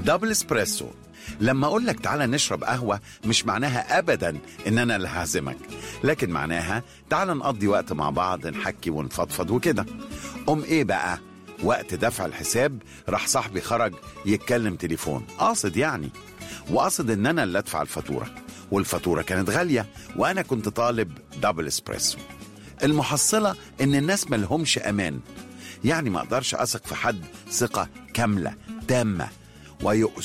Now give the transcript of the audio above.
دبل اسبريسو لما اقول لك تعالى نشرب قهوه مش معناها ابدا ان انا اللي هعزمك لكن معناها تعالى نقضي وقت مع بعض نحكي ونفضفض وكده ام ايه بقى وقت دفع الحساب راح صاحبي خرج يتكلم تليفون قاصد يعني وقصد ان انا اللي ادفع الفاتوره والفاتوره كانت غاليه وانا كنت طالب دبل اسبريسو المحصله ان الناس ملهمش امان يعني ما اقدرش اثق في حد ثقه كامله تامه ويؤس